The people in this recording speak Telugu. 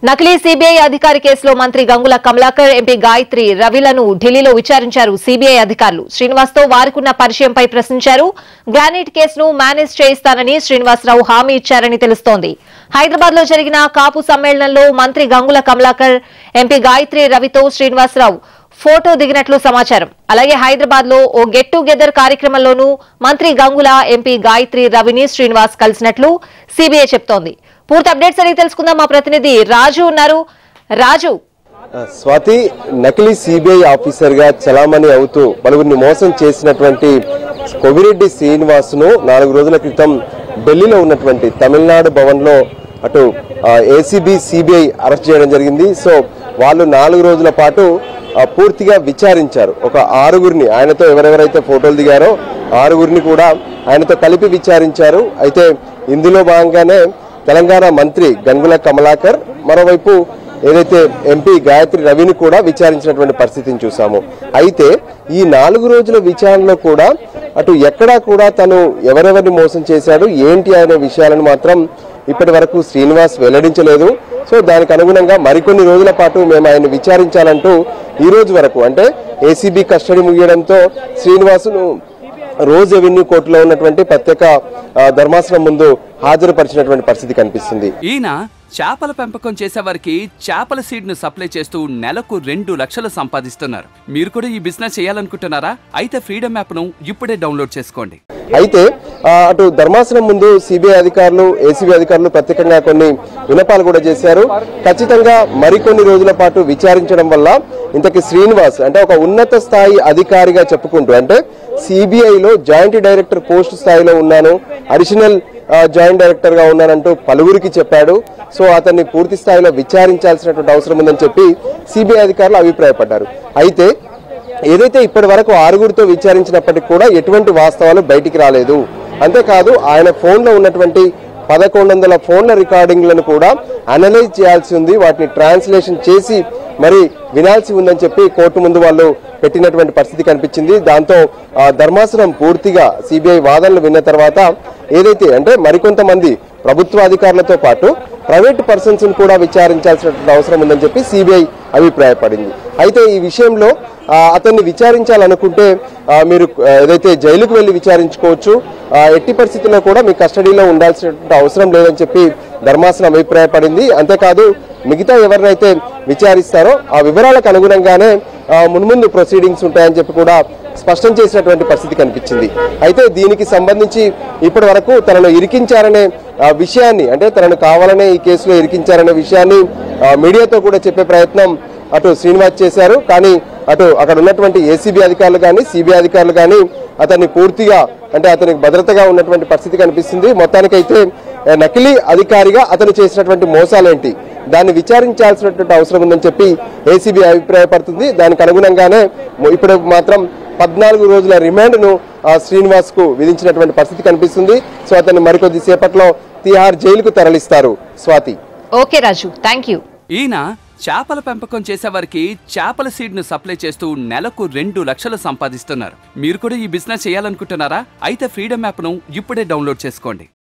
నకిలీ సిబిఐ అధికారి కేసులో మంత్రి గంగుల కమలాకర్ ఎంపీ గాయత్రి రవిలను ఢిల్లీలో విచారించారు సిబిఐ అధికారులు శ్రీనివాస్తో వారికున్న పరిచయంపై ప్రశ్నించారు గ్రానైట్ కేసును మేనేజ్ చేయిస్తానని శ్రీనివాసరావు హామీ ఇచ్చారని తెలుస్తోంది హైదరాబాద్ లో జరిగిన కాపు సమ్మేళనంలో మంత్రి గంగుల కమలాకర్ ఎంపీ గాయత్రి రవితో శ్రీనివాసరావు ఫోటో దిగినట్లు సమాచారం అలాగే హైదరాబాద్ లో ఓ గెట్ టుగెదర్ కార్యక్రమంలోనూ మంత్రి గంగుల ఎంపీ గాయత్రి రవిని శ్రీనివాస్ కలిసినట్లు సిబిఐ చెప్తోంది పూర్తి అప్డేట్స్ అడిగి తెలుసుకుందాం మా ప్రతినిధి రాజు ఉన్నారు రాజు స్వాతి నకిలీ సిబిఐ ఆఫీసర్ గా చలామణి అవుతూ పలువురిని మోసం చేసినటువంటి కొవిరెడ్డి శ్రీనివాస్ ను నాలుగు రోజుల క్రితం ఢిల్లీలో ఉన్నటువంటి తమిళనాడు భవన్ లో అటు ఏసీబీ సిబిఐ అరెస్ట్ చేయడం జరిగింది సో వాళ్ళు నాలుగు రోజుల పాటు ఆ, పూర్తిగా విచారించారు ఒక ఆరుగురిని ఆయనతో ఎవరెవరైతే ఫోటోలు దిగారో ఆరుగురిని కూడా ఆయనతో కలిపి విచారించారు అయితే ఇందులో భాగంగానే తెలంగాణ మంత్రి గంగుల కమలాకర్ మరోవైపు ఏదైతే ఎంపీ గాయత్రి రవిని కూడా విచారించినటువంటి పరిస్థితిని చూసాము అయితే ఈ నాలుగు రోజుల విచారణలో కూడా అటు ఎక్కడా కూడా తను ఎవరెవరిని మోసం చేశాడు ఏంటి అనే విషయాలను మాత్రం ఇప్పటి వరకు శ్రీనివాస్ వెల్లడించలేదు సో దానికి అనుగుణంగా మరికొన్ని రోజుల పాటు మేము ఆయన విచారించాలంటూ ఈ రోజు వరకు అంటే ఏసీబీ కస్టడీ ముగియడంతో శ్రీనివాసును రోజ్ రెవెన్యూ కోర్టులో ఉన్నటువంటి ప్రత్యేక ఆ, ధర్మాసనం ముందు హాజరుపరిచినటువంటి పరిస్థితి కనిపిస్తుంది ఈయన చేపల పెంపకం చేసేవారికి చేపల సీడ్ ను సప్లై చేస్తూ నెలకు రెండు లక్షలు సంపాదిస్తున్నారు మీరు కూడా ఈ బిజినెస్ చేయాలనుకుంటున్నారా అయితే ఫ్రీడమ్ యాప్ ను ఇప్పుడే డౌన్లోడ్ చేసుకోండి అయితే ఆ, అటు ధర్మాసనం ముందు సిబిఐ అధికారులు ఏసీబీ అధికారులు ప్రత్యేకంగా కొన్ని వినపాలు కూడా చేశారు ఖచ్చితంగా మరికొన్ని రోజుల పాటు విచారించడం వల్ల ఇంతకీ శ్రీనివాస్ అంటే ఒక ఉన్నత స్థాయి అధికారిగా చెప్పుకుంటూ అంటే సిబిఐలో జాయింట్ డైరెక్టర్ పోస్ట్ స్థాయిలో ఉన్నాను అడిషనల్ ఆ, జాయింట్ డైరెక్టర్ గా ఉన్నానంటూ పలువురికి చెప్పాడు సో అతన్ని పూర్తి స్థాయిలో విచారించాల్సినటువంటి అవసరం ఉందని చెప్పి సిబిఐ అధికారులు అభిప్రాయపడ్డారు అయితే ఏదైతే ఇప్పటి వరకు ఆరుగురితో విచారించినప్పటికీ కూడా ఎటువంటి వాస్తవాలు బయటికి రాలేదు అంతేకాదు ఆయన ఫోన్లో ఉన్నటువంటి పదకొండు వందల ఫోన్ల రికార్డింగ్లను కూడా అనలైజ్ చేయాల్సి ఉంది వాటిని ట్రాన్స్లేషన్ చేసి మరి వినాల్సి ఉందని చెప్పి కోర్టు ముందు వాళ్ళు పెట్టినటువంటి పరిస్థితి కనిపించింది దాంతో ఆ, ధర్మాసనం పూర్తిగా సిబిఐ వాదనలు విన్న తర్వాత ఏదైతే అంటే మరికొంతమంది ప్రభుత్వ అధికారులతో పాటు ప్రైవేట్ పర్సన్స్ కూడా విచారించాల్సినటువంటి అవసరం ఉందని చెప్పి సిబిఐ అభిప్రాయపడింది అయితే ఈ విషయంలో ఆ, అతన్ని విచారించాలనుకుంటే ఆ, మీరు ఆ, ఏదైతే జైలుకు వెళ్ళి విచారించుకోవచ్చు ఆ, ఎట్టి పరిస్థితుల్లో కూడా మీ కస్టడీలో ఉండాల్సినటువంటి అవసరం లేదని చెప్పి ధర్మాసనం అభిప్రాయపడింది అంతేకాదు మిగతా ఎవరినైతే విచారిస్తారో ఆ వివరాలకు అనుగుణంగానే ఆ, మున్ముందు ప్రొసీడింగ్స్ ఉంటాయని చెప్పి కూడా స్పష్టం చేసినటువంటి పరిస్థితి కనిపించింది అయితే దీనికి సంబంధించి ఇప్పటి వరకు తనను ఇరికించారనే ఆ, విషయాన్ని అంటే తనను కావాలనే ఈ కేసులో ఇరికించారనే విషయాన్ని ఆ, మీడియాతో కూడా చెప్పే ప్రయత్నం అటు శ్రీనివాస్ చేశారు కానీ అటు అక్కడ ఉన్నటువంటి ఏసీబీ అధికారులు కానీ సిబిఐ అధికారులు కానీ అతన్ని పూర్తిగా అంటే అతనికి భద్రతగా ఉన్నటువంటి పరిస్థితి కనిపిస్తుంది మొత్తానికైతే ఆ, నకిలీ అధికారిగా అతను చేసినటువంటి మోసాలేంటి దాన్ని విచారించాల్సినటువంటి అవసరం ఉందని చెప్పి ఏసీబీ అభిప్రాయపడుతుంది దానికి అనుగుణంగానే మొ- ఇప్పుడు మాత్రం పద్నాలుగు రోజుల రిమాండ్ను శ్రీనివాస్ కు విధించినటువంటి పరిస్థితి కనిపిస్తుంది సో అతన్ని మరికొద్ది సేపట్లో తిహార్ జైలుకు తరలిస్తారు Swathi okay Raju thank you ఈయన చేపల పెంపకం చేసేవారికి చేపల సీడ్ ను సప్లై చేస్తూ నెలకు రెండు లక్షలు సంపాదిస్తున్నారు మీరు కూడా ఈ బిజినెస్ చేయాలనుకుంటున్నారా అయితే ఫ్రీడమ్ యాప్ ను ఇప్పుడే డౌన్లోడ్ చేసుకోండి